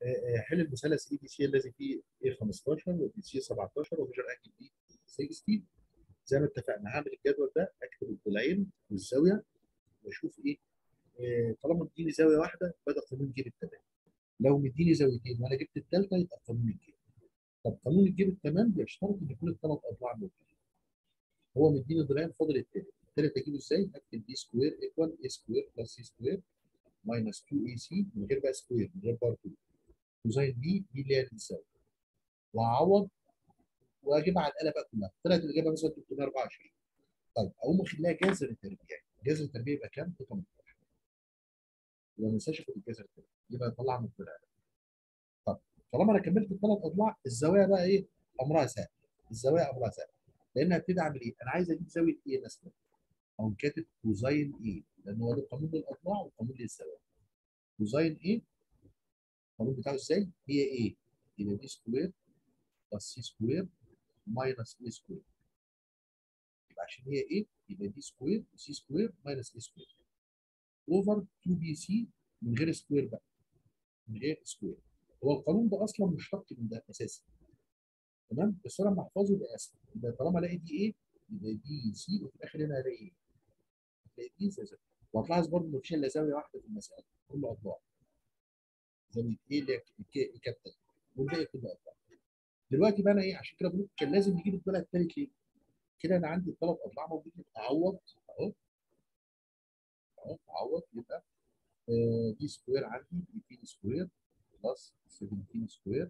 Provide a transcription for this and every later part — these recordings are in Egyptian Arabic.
حل المثلث اي بي سي الذي فيه اي 15 وبي سي 17 وميجر انجل بي 60 زي ما اتفقنا هعمل الجدول ده اكتب الضلعين والزاويه واشوف ايه طالما مديني زاويه واحده بدا قانون جيب التمام لو مديني زاويتين وانا جبت الثالثه يبقى قانون الجيب طب قانون الجيب التمام بيشترط ان يكون الثلاث اضلاع موجودين هو مديني ضلعين فاضل الثالث الثالث اجيبه ازاي؟ اكتب بي سكوير ايكوال اي سكوير بلس سي سكوير ماينس 2 اي سي من غير بقى سكوير من غير بار 2 كوزين بي دي اللي هي الزاويه واعوض واجيبها على الاله بقى كلها طلعت الاجابه مثلا 324 طيب اقوم اخليها جذر تربيعي جذر التربيع يبقى كام؟ 18 يبقى ما انساش اخد الجذر التربيعي يبقى اطلع من الطلع طب طالما انا كملت الثلاث اضلاع الزوايا بقى ايه؟ امرها سهل الزوايا امرها سهل لان هبتدي اعمل ايه؟ انا عايز اجيب زاويه ايه مثلا؟ اقوم كاتب كوزين ايه؟ لان هو ده قانون للاضلاع وقانون للزوايا كوزين ايه؟ القانون بتاعه ازاي؟ هي ايه؟ يبقى دي سكوير بلس سي سكوير ماينس اي سكوير يبقى عشان هي ايه؟ يبقى دي سكوير سي سكوير ماينس اي سكوير اوفر 2 بي سي من غير سكوير بقى من غير سكوير هو القانون ده اصلا مشتق من ده اساسا تمام بس انا لما احفظه يبقى اسهل يبقى طالما الاقي دي ايه يبقى دي سي وفي الاخر هنا هلاقي ايه؟ هلاقي دي زي زي وهتلاحظ برضه مفيش الا زاويه واحده في المساله كله اضلاع زاويه ايه اللي هي كابتن والباقي كله اضلاع دلوقتي بقى انا ايه عشان كده بقول كان لازم نجيب الضلع الثالث ليه؟ كده انا عندي الثلاث اضلاع موجودين اعوض اهو اهو اعوض يبقى آه دي سكوير عندي 18 سكوير بلس 17 سكوير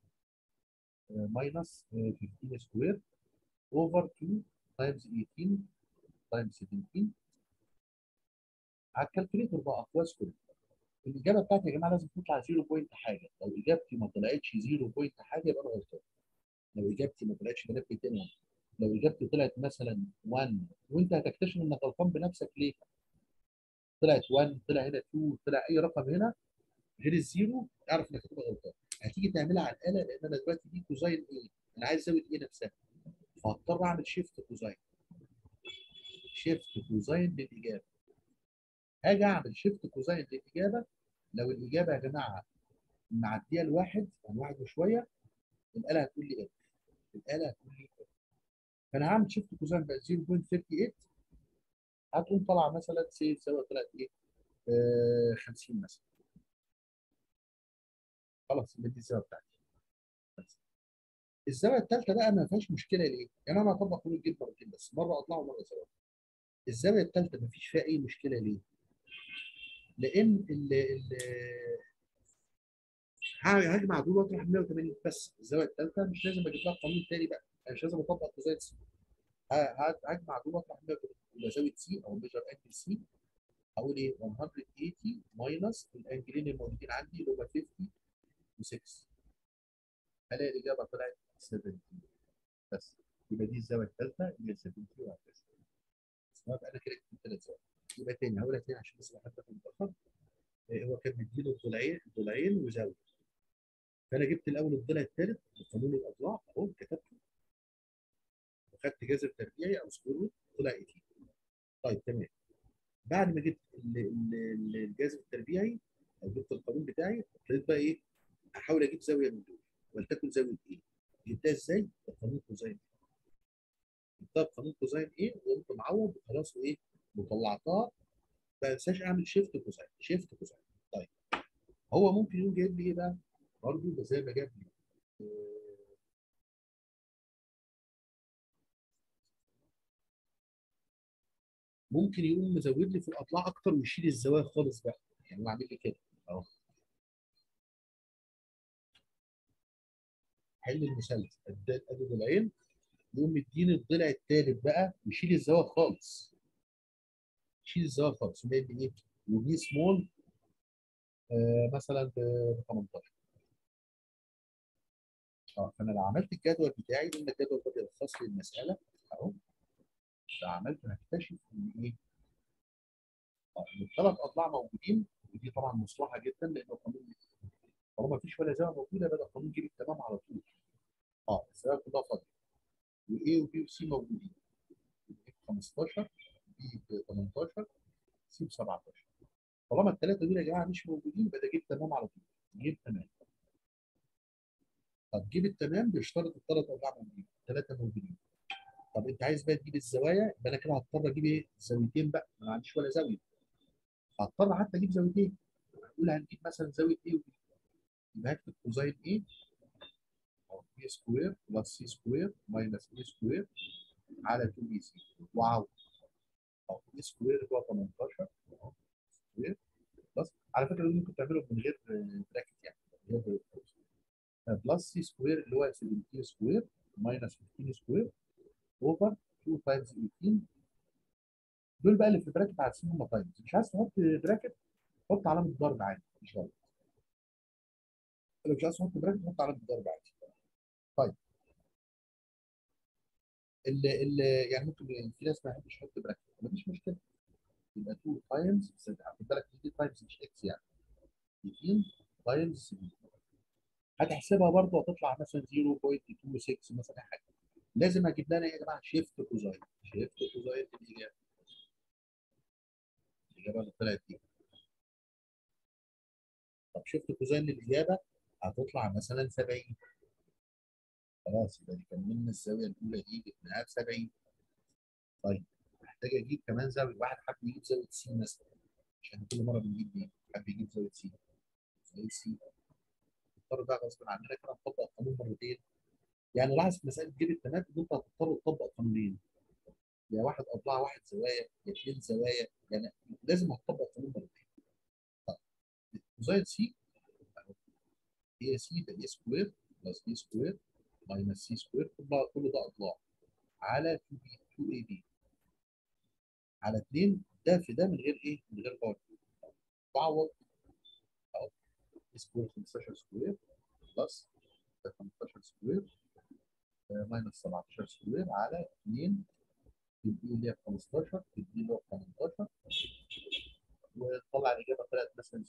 ماينس 15 سكوير اوفر 2 تايمز 18 تايمز 17 على الكالكوليتر بقى اقواس كلها الاجابه بتاعتي يا جماعه لازم تطلع 0 بوينت حاجه لو اجابتي ما طلعتش 0 بوينت حاجه يبقى انا غلطان لو اجابتي ما طلعتش بنفس تاني لو اجابتي طلعت مثلا 1 وانت هتكتشف انك غلطان بنفسك ليه؟ طلعت 1 طلع هنا 2 طلع اي رقم هنا غير الزيرو اعرف انك هتبقى غلطان هتيجي تعملها على الاله لان انا دلوقتي دي كوزاين ايه؟ انا عايز ازود ايه نفسها فهضطر اعمل شيفت كوزاين شيفت كوزاين للاجابه هاجي اعمل شيفت كوزاين للاجابه لو الاجابه يا جماعه معديه لواحد او واحد وشويه الاله هتقول لي ايه؟ الاله هتقول لي ايه؟ فانا هعمل شيفت كوزاين بقى 0.38 هتقوم طالعه مثلا سي الزاويه طلعت ايه؟ آه 50 مثلا خلاص يبقى دي الزاويه بتاعتي بس. الزاويه الثالثه بقى ما فيهاش مشكله ليه؟ يعني انا هطبق قانون الجيب مرتين بس مره اطلع ومره زاويه الزاويه الثالثه ما فيش فيها اي مشكله ليه؟ لان ال ال هجمع دول واطرح 180 بس الزاويه الثالثه مش لازم اجيب لها قانون تاني بقى انا مش لازم اطبق كوزين سي هجمع دول واطرح 180 يبقى زاويه سي او ميجر انجل سي هقول ايه 180 ماينس الانجلين الموجودين عندي اللي هم 50 و6 هلاقي الاجابه طلعت 17 بس يبقى دي الزاويه الثالثه اللي هي 17 وهكذا يبقى انا كده كتبت ثلاث زوايا يبقى تاني هقولها تاني عشان بس حد ياخد متاخر هو كان مديله الضلعين ضلعين وزاويه فانا جبت الاول الضلع الثالث بقانون الاضلاع اهو كتبته وخدت جذر تربيعي او سكوير روت طلع 18 طيب تمام بعد ما جبت الجذر التربيعي او جبت القانون بتاعي ابتديت بقى ايه احاول اجيب زاويه من دول ولتكن زاويه ايه؟ جبتها ازاي؟ بقانون كوزين جبتها بقانون كوزين ايه وقمت معوض وخلاص وايه وطلعتها ما انساش اعمل شيفت كوزين شيفت كوزين طيب هو ممكن يقوم جايب لي ايه بقى؟ برضه زي ما جاب لي ممكن يقوم مزود لي في الاضلاع اكتر ويشيل الزوايا خالص بقى يعني هو عامل لي كده اهو حل المثلث ادي ادي ضلعين يقوم مديني الضلع الثالث بقى يشيل الزوايا خالص يشيل الزوايا خالص يبقى ايه وبي سمول آه مثلا ب 18 اه فانا لو عملت الجدول بتاعي لان الجدول ده بيلخص لي المساله اهو لو عملت هكتشف ان ايه؟ اه ان الثلاث اضلاع موجودين ودي طبعا مصلحه جدا لانه قانون طالما مفيش ولا زاويه موجوده بدا قانون جيب التمام على طول اه الزاويه كلها فاضيه واي وبي وسي موجودين ب 15 بي ب 18 سي ب 17 طالما الثلاثه دول يا جماعه مش موجودين يبقى ده جيب تمام على طول جيب تمام طب جيب التمام بيشترط الثلاث اضلاع موجودين ثلاثه موجودين طب انت عايز بقى تجيب الزوايا يبقى انا كده هضطر اجيب ايه؟ زاويتين بقى ما انا عنديش ولا زاويه هضطر حتى اجيب زاويتين هنقول هنجيب مثلا زاويه ايه وبي يبقى هكتب كوزين ايه او بي سكوير بلس سي سكوير ماينس اي سكوير على 2 بي سي واو او اي سكوير اللي هو 18 أهو، سكوير بلس على فكره دول ممكن تعمله من غير براكت يعني من غير بلس سي سكوير اللي هو 17 سكوير ماينس 15 سكوير اوفر 2 تايمز 18 دول بقى اللي في البراكت عارفين هم تايمز مش عايز تحط براكت حط علامه ضرب عادي مش غلط لو مش عايز تحط براكت حط علامه ضرب عادي طيب ال ال يعني ممكن في ناس ما يحبش يحط براكت مفيش مشكله يبقى 2 تايمز خد بالك دي تايمز مش اكس يعني 18 تايمز 17 هتحسبها برضه هتطلع مثلا 0.26 مثلا أي حاجه لازم اجيب لنا يا جماعه شيفت كوزاين شيفت كوزاين الاجابه الاجابه اللي طلعت دي طب شيفت كوزاين الاجابه هتطلع مثلا 70 خلاص يبقى دي كملنا الزاويه الاولى دي جبناها ب 70 طيب محتاج اجيب كمان زاويه واحد حب يجيب زاويه سي مثلا عشان كل مره بنجيب دي حب يجيب زاويه سي زاويه سي نضطر بقى غصب عننا كده نطبق القانون مرتين يعني لاحظ في مساله جيب التمام ان انت هتضطر تطبق قانونين يا واحد اضلاع واحد زوايا يا اثنين زوايا يعني لازم هتطبق القانون مرتين طيب كوزاين سي هي سي ده اي سكوير بلس بي سكوير ماينس سي سكوير كل ده كل ده اضلاع على 2 بي 2 اي بي على 2 ده في ده من غير ايه؟ من غير باور بعوض اهو سكوير 15 سكوير بلس 15 سكوير ماينس 17 سكوير على 2 تدي اللي هي 15 تدي اللي هو 18 وطلع الاجابه طلعت مثلا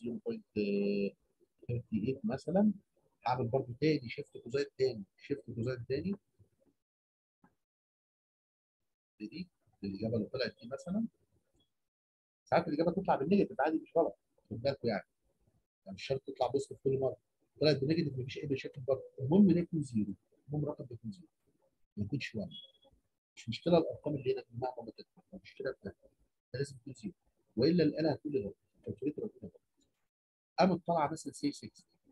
0.38 مثلا هعمل برضه تاني شيفت كوزاين تاني شيفت كوزاين تاني دي الاجابه اللي طلعت دي مثلا ساعات الاجابه تطلع بالنيجاتيف عادي مش غلط خد بالكم يعني يعني مش شرط تطلع بوزيتيف كل مره طلعت بالنيجاتيف مفيش اي مشاكل برضه المهم ان يكون زيرو المهم رقم يكون زيرو ما يكونش 1 مش مشكله الارقام اللي هنا جماعه ما بتكتب المشكله بتاعتها لازم تكون زيرو والا الاله هتقول لي غلط الكالكوليتر هتقول لي غلط قامت طالعه مثلا سي 6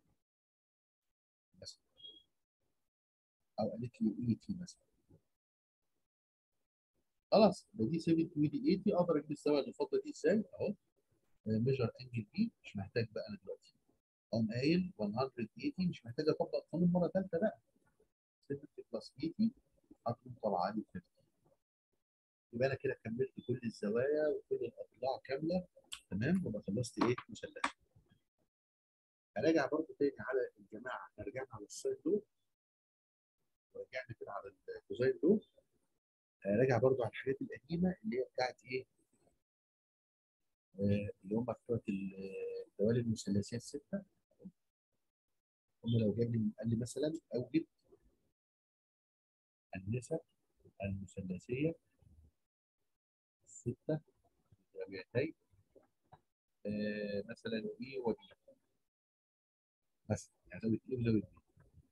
مثلا او قالت لي 80 مثلا خلاص يبقى دي 70 ودي 80 اقدر اجيب الزاويه اللي فاضله دي ازاي اهو ميجر انجل بي مش محتاج بقى انا دلوقتي اقوم قايل 180 مش محتاج اطبق القانون مره ثالثه بقى 70 بلس 80 هتكون طالعه لي 50 يبقى انا كده كملت كل الزوايا وكل الاضلاع كامله تمام وبقى خلصت ايه مثلث هراجع برضه تاني على الجماعه احنا رجعنا على الساين دول ورجعنا كده على الكوزاين دول راجع برضو على الحاجات القديمه اللي هي بتاعت ايه؟ آه اللي هم بتوعت الدوال المثلثيه السته هم لو جاب لي قال لي مثلا اوجد النسب المثلثيه السته زاويتين آه مثلا اي وبي مثلا يعني زاويه ايه وزاويه بي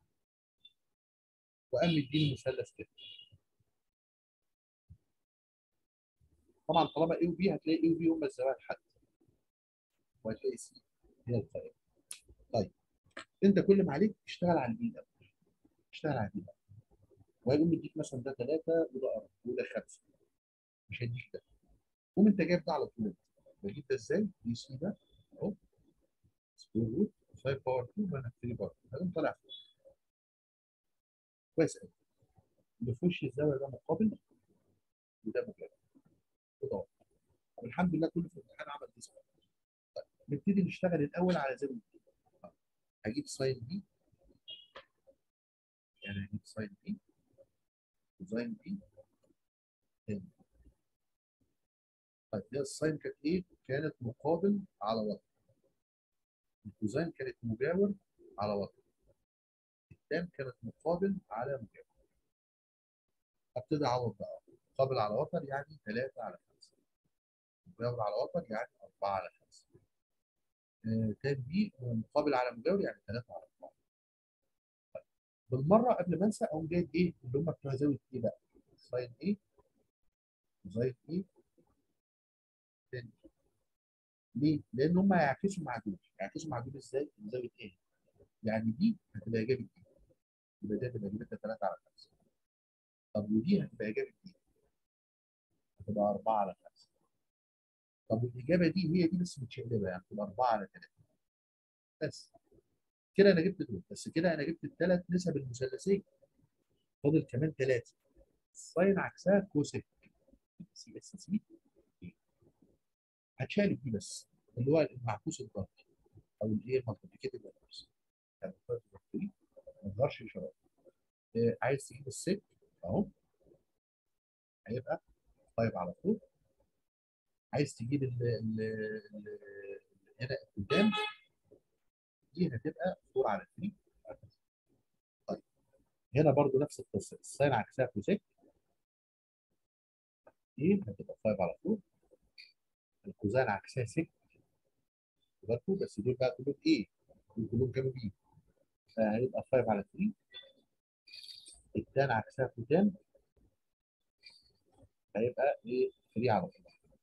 وقام مديني مثلث كده طبعا طالما اي وبي هتلاقي اي وبي هم الزوايا الحد وهتلاقي سي هي القائمه طيب انت كل ما عليك تشتغل على البي الاول اشتغل على البي الاول وهيقوم يديك مثلا ده ثلاثه وده اربعه وده خمسه مش هيديك ده قوم انت جايب ده على طول بجيب ده ازاي؟ دي سي ده اهو سكوير روت 5 باور 2 ماينس 3 باور 2 هيقوم طالع فوق كويس قوي اللي في وش الزاويه ده مقابل وده مجاور وده طب الحمد لله كله في الامتحان عمل ديسك طيب نبتدي نشتغل الاول على زاويه دي هجيب ساين بي يعني هجيب ساين بي وساين بي تاني طيب هي الساين كانت ايه؟ كانت مقابل على وتر الكوزين كانت مجاور على وتر التام كانت مقابل على مجاور ابتدي اعوض بقى مقابل على وتر يعني 3 على 5 مجاور على وتر يعني 4 على 5 آه تاني بي مقابل على مجاور يعني 3 على 4 طيب. بالمره قبل ما انسى اقوم جايب ايه اللي هم بتوع زاويه ايه بقى ساين ايه وزاويه ايه تاني ليه؟ لان هم هيعكسوا مع دول هيعكسوا مع دول ازاي؟ زاويه ايه؟ يعني دي هتبقى ايجابي ايه؟ يبقى دي هتبقى ايجابي 3 على 5 طب ودي هتبقى ايجابي ايه؟ هتبقى 4 على 5 طب الاجابه دي هي دي بس متشقلبه يعني تبقى 4 على 3 بس كده انا جبت دول بس كده انا جبت الثلاث نسب المثلثيه فاضل كمان ثلاثه ساين عكسها كوسيك سي اس سي هتشالك دي بس اللي هو المعكوس الضغطي او الايه مالتيبيكيتد اناليسيس يعني ما تظهرش اشارات آه، عايز تجيب السك اهو هيبقى 5 على 4 عايز تجيب ال ال ال هنا قدام دي هتبقى 4 على 3 طيب هنا برضو نفس القصه الساين عكسها كوسيك دي هتبقى 5 على 4 الكوزين عكسها 6 بالكم بس دول بقى كلهم ايه دول كلهم كانوا بي فهيبقى 5 على 3 التان عكسها كوتان هيبقى ايه 3 على 4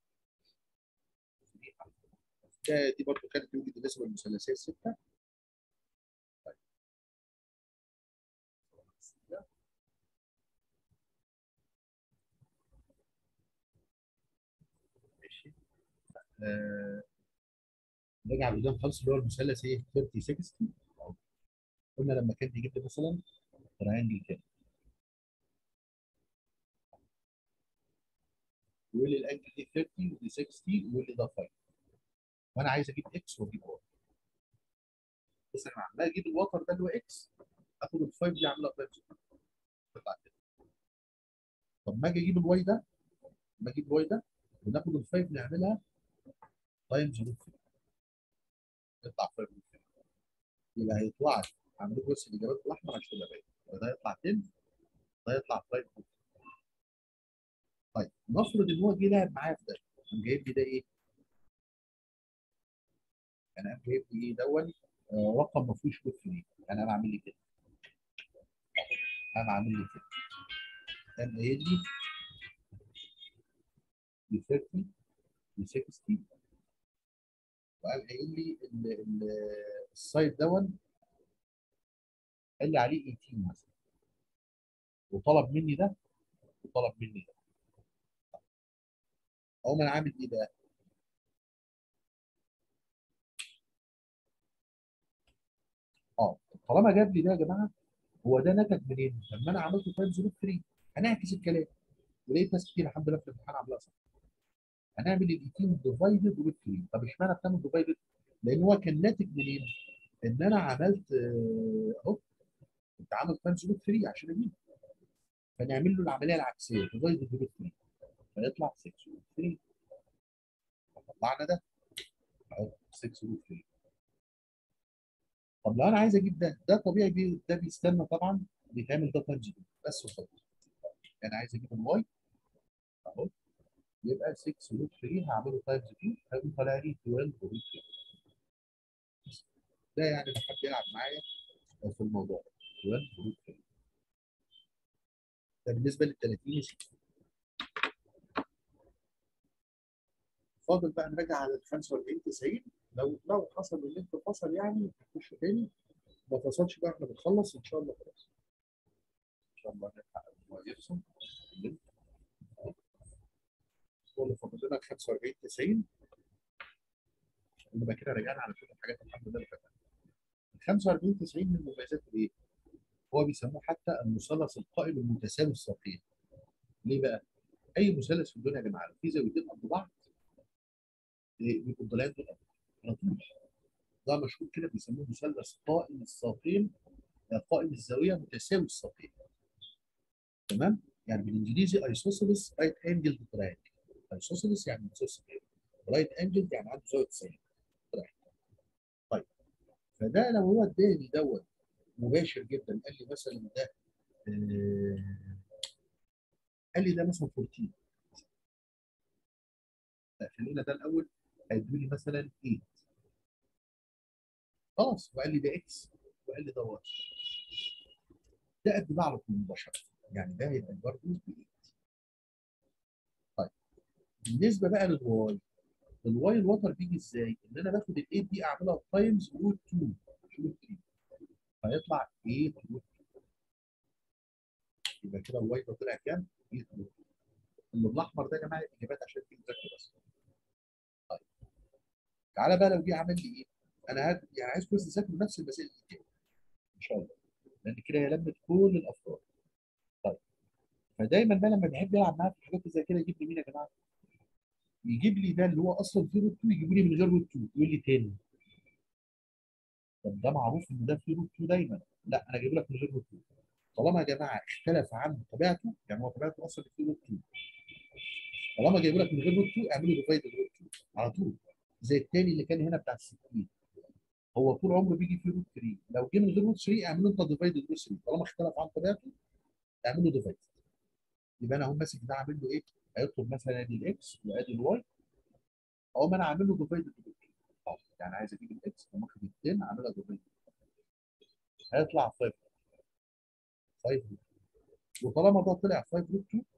ده دي برضه كانت توجد النسبه المثلثيه السته طيب. ماشي آه، نرجع لقدام خالص اللي هو المثلث ايه 30 60 قلنا لما كان بيجيب لي مثلا تريانجل كده يقول لي الانجل دي 30 ودي 60 ويقول لي ده 5 وانا عايز اجيب اكس واجيب واي بس انا عمال اجيب الوتر ده اللي هو اكس اخد ال 5 دي اعملها تايمز تطلع كده طب ما اجي اجيب الواي ده ما اجيب الواي ده وناخد ال 5 نعملها تايمز روت 3 يطلع 5 روت 3 يبقى هيطلع لي عندكم بس الاجابات بالاحمر عشان تبقى باين ده يطلع 10 ده يطلع 5 روت 3 طيب نفرض ان هو جه لعب معايا في ده قام جايب لي ده ايه؟ يعني قام جايب لي ايه دون آه، رقم ما فيهوش كود فري يعني انا عامل لي كده انا عامل لي كده قام قايل لي ب 30 ب 60 وقال قايل لي ال- ال- السايت دون قال لي عليه 18 مثلا وطلب مني ده وطلب مني ده اقوم انا عامل ايه بقى؟ اه طالما جاب لي ده يا جماعه هو ده نتج منين؟ لما انا عملت تايمز روت 3 هنعكس الكلام ولقيت ناس كتير الحمد لله في الامتحان عاملاها صح هنعمل ال 18 ديفايدد روت 3 طب اشمعنى بتعمل ديفايدد؟ لان هو كان ناتج منين؟ ان انا عملت آه، اهو كنت عامل تايمز روت 3 عشان اجيب فنعمل له العمليه العكسيه ديفايدد روت 3 فيطلع 6 روت 3 طلعنا ده اهو 6 روت 3 طب لو انا عايز اجيب ده ده طبيعي بي ده بيستنى طبعا بيتعمل ده تايمز 2 بس وخلاص انا عايز اجيب الواي اهو يبقى 6 روت 3 هعمله تايمز 2 هيقوم طالع لي 12 روت 3 ده يعني اللي حد يلعب معايا في الموضوع ده 12 روت 3 ده بالنسبه لل 30 60 فاضل بقى نراجع على ال 45 90 لو لو حصل اللينك فصل يعني هتخش تاني ما فصلش بقى احنا بنخلص ان شاء الله خلاص ان شاء الله نلحق هو يفصل اللينك هو اللي فاضل لنا ال 45 90 ونبقى كده رجعنا على كل الحاجات الحمد لله اللي فاتت ال 45 90 من مميزاته ايه؟ هو بيسموه حتى المثلث القائم المتساوي الساقين ليه بقى؟ اي مثلث في الدنيا يا جماعه لو في زاويتين قد بعض إيه، بيبقوا الضلعين دول قد على طول ده مشهور كده بيسموه مثلث قائم الساقين آه، قائم الزاويه متساوي الساقين تمام؟ يعني بالانجليزي ايسوسيلس رايت انجل تراينجل ايسوسيلس يعني متساوي رايت انجل يعني عنده زاويه 90 triangle. طيب فده لو هو اداني دوت مباشر جدا قال لي مثلا ده آه، قال لي ده مثلا 14 لا خلينا ده الاول هيدوا لي مثلا 8 خلاص وقال لي ده اكس وقال لي ده واي ده قد ده على طول مباشره يعني ده هيبقى برضه ب 8 طيب بالنسبه بقى للواي الواي الوتر بيجي ازاي؟ ان انا باخد ال 8 دي اعملها تايمز روت 2 روت 3 فيطلع 8 روت 2 يبقى كده الواي ده طلع كام؟ 8 روت 2 اللي بالاحمر ده يا جماعه اجابات عشان تيجي تذاكر بس طيب تعالى بقى لو جه عمل لي ايه؟ انا هد... يعني عايز كويس تذاكروا نفس المسائل دي كده ان شاء الله لان كده هي لمت كل الافكار طيب فدايما بقى لما بيحب يلعب معايا في الحاجات زي كده يجيب لي مين يا جماعه؟ يجيب لي ده اللي هو اصلا فيه روت 2 يجيبوا لي من غير روت 2 يقول لي 10 طب ده معروف ان ده فيه روت 2 دايما لا انا جايب لك من غير روت 2 طالما يا جماعه اختلف عن طبيعته يعني هو طبيعته اصلا فيه روت 2 طالما جايب لك من غير روت 2 اعمله ديفايد روت 2 على طول زي الثاني اللي كان هنا بتاع ال 60 هو طول عمره بيجي فيه روت 3 لو جه من غير روت 3 اعمله انت ديفايد روت 3 طالما اختلف عن طبيعته اعمله ديفايد يبقى انا هو ماسك ده عامل له ايه؟ هيطلب مثلا ادي الاكس وادي الواي اقوم انا عامل له ديفايد روت 2 اه يعني عايز اجيب الاكس اقوم واخد ال 10 عاملها ديفايد هيطلع 5 5 وطالما ده طلع 5 روت 2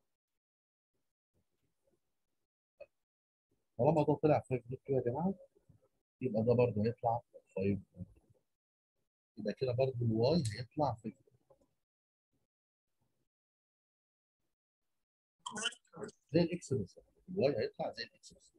طالما ده طلع 5 روت 2 يا جماعه يبقى ده برضه هيطلع 5 يبقى كده برضه الواي هيطلع 5 زي الاكس بالظبط الواي هيطلع زي الاكس بالظبط